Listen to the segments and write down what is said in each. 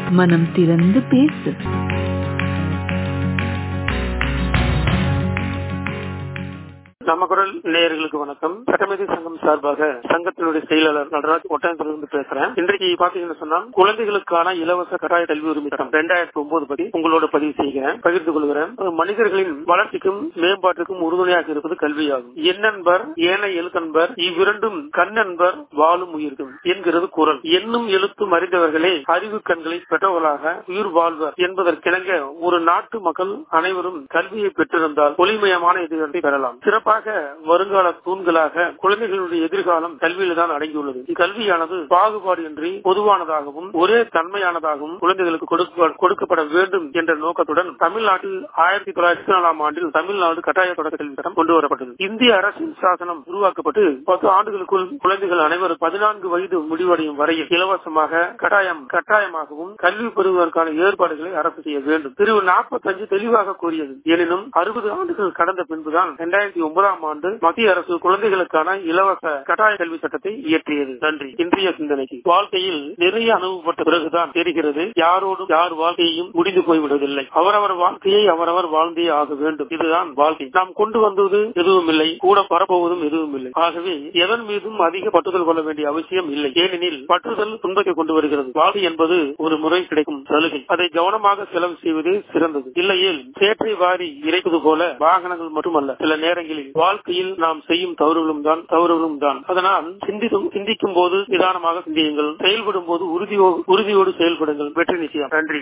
மனம் திறந்து பேசு நம்ம குரல் நேயர்களுக்கு வணக்கம் சட்டமேதை சங்கம் சார்பாக சங்கத்தினுடைய செயலாளர் நடராஜ் ஒட்டயத்திலிருந்து பேசுறேன் இன்றைக்கு பாத்தீங்கன்னு சொன்னா குழந்தைகளுக்கான இலவச கட்டாய கல்வி உரிமை சட்டம் ரெண்டாயிரத்தி ஒன்பது படி உங்களோட பதிவு செய்கிறேன் பகிர்ந்து கொள்கிறேன் மனிதர்களின் வளர்ச்சிக்கும் மேம்பாட்டுக்கும் உறுதுணையாக இருப்பது கல்வியாகும் எண்ணன்பர் ஏனை எழுத்தன்பர் இவ்விரண்டும் கண்ணன்பர் வாழும் உயிர்க்கும் என்கிறது குரல் எண்ணும் எழுத்தும் அறிந்தவர்களே அறிவு கண்களை பெற்றவர்களாக உயிர் வாழ்வர் என்பதற்கிணங்க ஒரு நாட்டு மக்கள் அனைவரும் கல்வியை பெற்றிருந்தால் ஒளிமயமான எதிர்காலத்தை பெறலாம் சிறப்பாக வருங்கால தூண்களாக குழந்தைகளுடைய எதிர்காலம் கல்வியில தான் அடங்கியுள்ளது இக்கல்வியானது பாகுபாடு இன்றி பொதுவானதாகவும் ஒரே தன்மையானதாகவும் குழந்தைகளுக்கு கொடுக்க- கொடுக்கப்பட வேண்டும் என்ற நோக்கத்துடன் தமிழ்நாட்டில் ஆயிரத்தி தொள்ளாயிரத்தி நாலாம் ஆண்டில் தமிழ்நாடு கட்டாய தொடக்க கல்வி சட்டம் கொண்டு வரப்பட்டது இந்திய அரசின் சாசனம் உருவாக்கப்பட்டு பத்து ஆண்டுகளுக்குள் குழந்தைகள் அனைவரும் பதினான்கு வயது முடிவடையும் வரையில் இலவசமாக கட்டாயம் கட்டாயமாகவும் கல்வி பெறுவதற்கான ஏற்பாடுகளை அரசு செய்ய வேண்டும் பிரிவு நாற்பத்தஞ்சு தெளிவாக கூறியது எனினும் அறுபது ஆண்டுகள் கடந்த பின்புதான் இரண்டாயிரத்தி ஒன்பதாம் ஆண்டு மத்திய அரசு குழந்தைகளுக்கான இலவச கட்டாய கல்வி சட்டத்தை இயற்றியது நன்றி இன்றைய சிந்தனைக்கு வாழ்க்கையில் நிறைய அனுபவப்பட்ட பிறகுதான் தெரிகிறது யாரோடும் யார் வாழ்க்கையையும் முடிந்து போய்விடுவதில்லை அவரவர் வாழ்க்கையை அவரவர் வாழ்ந்தே ஆக வேண்டும் இதுதான் வாழ்க்கை நாம் கொண்டு வந்தது எதுவும் இல்லை கூட வரப்போவதும் எதுவும் இல்லை ஆகவே எதன் மீதும் அதிக பற்றுதல் கொள்ள வேண்டிய அவசியம் இல்லை ஏனெனில் பற்றுதல் துன்பத்தை கொண்டு வருகிறது வாழ்க்கை என்பது ஒரு முறை கிடைக்கும் சலுகை அதை கவனமாக செலவு செய்வதே சிறந்தது இல்லையேல் சேற்றை வாரி இறைப்பது போல வாகனங்கள் மட்டுமல்ல சில நேரங்களில் வாழ்க்கையில் நாம் செய்யும் தவறுகளும் தான் தவறுகளும் தான் அதனால் சிந்திக்கும் சிந்திக்கும் போது நிதானமாக சிந்தியுங்கள் செயல்படும் போது உறுதியோடு உறுதியோடு செயல்படுங்கள் வெற்றி நிச்சயம் நன்றி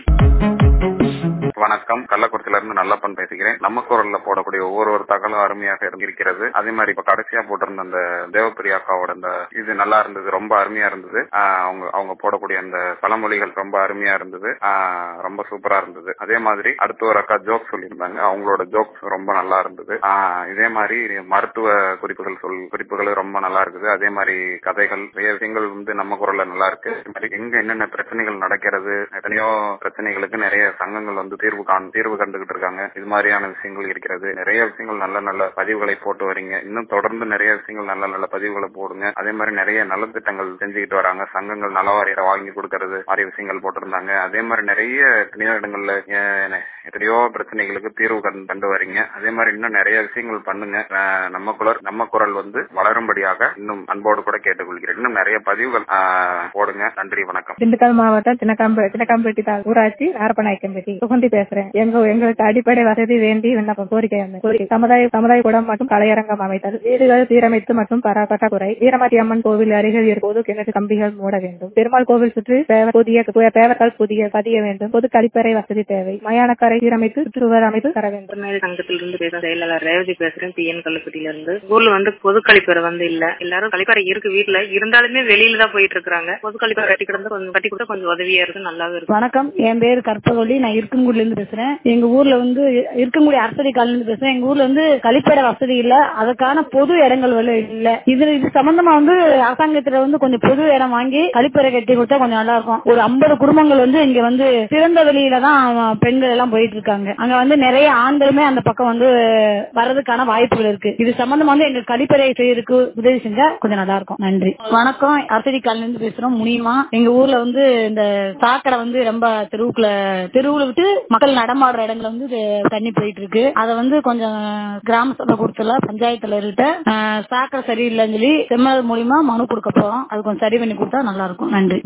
வணக்கம் கள்ளக்குறிச்சில இருந்து நல்லப்பன் பேசுகிறேன் நம்ம குரல்ல போடக்கூடிய ஒவ்வொரு ஒரு தகவலும் அருமையாக இருக்கிறது அதே மாதிரி இப்ப கடைசியா போட்டிருந்த அந்த தேவப்பிரியா அக்காவோட அந்த இது நல்லா இருந்தது ரொம்ப அருமையா இருந்தது ஆஹ் அவங்க அவங்க போடக்கூடிய அந்த பழமொழிகள் ரொம்ப அருமையா இருந்தது ஆஹ் ரொம்ப சூப்பரா இருந்தது அதே மாதிரி அடுத்த ஒரு அக்கா ஜோக் சொல்லியிருந்தாங்க அவங்களோட ஜோக்ஸ் ரொம்ப நல்லா இருந்தது ஆஹ் இதே மாதிரி மருத்துவ குறிப்புகள் சொல் குறிப்புகள் ரொம்ப நல்லா இருக்குது அதே மாதிரி கதைகள் நிறைய விஷயங்கள் வந்து நம்ம குரல்ல நல்லா இருக்கு அதே மாதிரி எங்க என்னென்ன பிரச்சனைகள் நடக்கிறது எத்தனையோ பிரச்சனைகளுக்கு நிறைய சங்கங்கள் வந்து தீர்வு காண் தீர்வு கண்டுகிட்டு இருக்காங்க இது மாதிரியான விஷயங்கள் இருக்கிறது நிறைய விஷயங்கள் நல்ல நல்ல பதிவுகளை போட்டு வரீங்க இன்னும் தொடர்ந்து நிறைய விஷயங்கள் நல்ல நல்ல பதிவுகளை போடுங்க அதே மாதிரி நிறைய நலத்திட்டங்கள் செஞ்சுக்கிட்டு வராங்க சங்கங்கள் நலவாரியை வாங்கி கொடுக்கறது மாதிரி விஷயங்கள் போட்டிருந்தாங்க அதே மாதிரி நிறைய எத்தனையோ இடங்கள்ல அஹ், எத்தனையோ பிரச்சனைகளுக்கு தீர்வு கண்டு கண்டு வரீங்க அதே மாதிரி இன்னும் நிறைய விஷயங்கள் பண்ணுங்க அஹ், நம்ம குரல் நம்ம குரல் வந்து வளரும்படியாக இன்னும் அன்போடு கூட கேட்டுக்கொள்கிறேன் இன்னும் நிறைய பதிவுகள் அஹ், போடுங்க நன்றி வணக்கம் திண்டுக்கல் மாவட்டம் சின்னக்காம்பே சின்னக்காம்பேட்டி தா- ஊராட்சி நாரப்பநாயக்கம்பேட்டி சுகந்தி பேசுறேன் எங்க எங்களுக்கு அடிப்படை வசதி வேண்டி விண்ணப்பம் கோரிக்கை வந்து கோரிக்கை சமுதாய சமுதாய கூடம் மற்றும் கலையரங்கம் அமைத்தல் வீடுகள் சீரமைத்து மற்றும் பரா- பற்றாக்குறை வீரமாட்டி அம்மன் கோவில் அருகில் இருப்போது கிணறு கம்பிகள் மூட வேண்டும் பெருமாள் கோவில் சுற்றி பேவர் புதிய பேவர்கள் புதிய பதிய வேண்டும் பொது கழிப்பறை வசதி தேவை மயானக்கரை சீரமைத்து சுற்றுச்சுவர் அமைத்து தர வேண்டும் மேல் சங்கத்திலிருந்து பேசுறேன் செயலாளர் ரேவதி பேசுறேன் டிஎன் கல்லுப்பட்டியில இருந்து ஊர்ல வந்து பொது கழிப்பறை வந்து இல்ல எல்லாரும் கழிப்பறை இருக்கு வீட்டுல இருந்தாலுமே வெளியில தான் போயிட்டு இருக்காங்க பொது கழிப்பறை கட்டி கிடந்து கொஞ்சம் கட்டி கொடுத்தா கொஞ்சம் உதவியா இருக்கு நல்லாவே இருக்கு வணக்கம் என் பேரு கற்பகொல்லி நான் இருக்கங்குடில இருந்து பேசுறேன் எங்க ஊர்ல வந்து இருக்கங்குடி அரசடி காலில இருந்து பேசுறேன் எங்க ஊர்ல வந்து கழிப்பிட வசதி இல்ல அதுக்கான பொது இடங்கள் வந்து இல்ல இது இது சம்பந்தமா வந்து அரசாங்கத்துல வந்து கொஞ்சம் பொது இடம் வாங்கி கழிப்பறை கட்டி கொடுத்தா கொஞ்சம் நல்லா இருக்கும் ஒரு ஐம்பது குடும்பங்கள் வந்து இங்க வந்து திறந்த வெளியில தான் பெண்கள் எல்லாம் போயிட்டு இருக்காங்க அங்க வந்து நிறைய ஆண்களுமே அந்த பக்கம் வந்து வர்றதுக்கான வாய்ப்புகள் இருக்கு இது சம்பந்தமா வந்து எங்க கழிப்பறை செய்யறதுக்கு உதவி செஞ்சா கொஞ்சம் நல்லா இருக்கும் நன்றி வணக்கம் அரசடி காலில இருந்து பேசுறோம் முடியுமா எங்க ஊர்ல வந்து இந்த சாக்கடை வந்து ரொம்ப தெருவுக்குள்ள தெருவுல விட்டு மக்கள் நடமாடுற இடங்கள்ல வந்து இது தண்ணி போயிட்டு இருக்கு அதை வந்து கொஞ்சம் கிராம சபை கொடுத்துல பஞ்சாயத்துல இருக்கிட்ட சாக்கடை சரியில்லைன்னு சொல்லி செம்மல் மூலியமா மனு கொடுக்க போறோம் அது கொஞ்சம் சரி பண்ணி கொடுத்தா நல்லா இருக்கும் நன்றி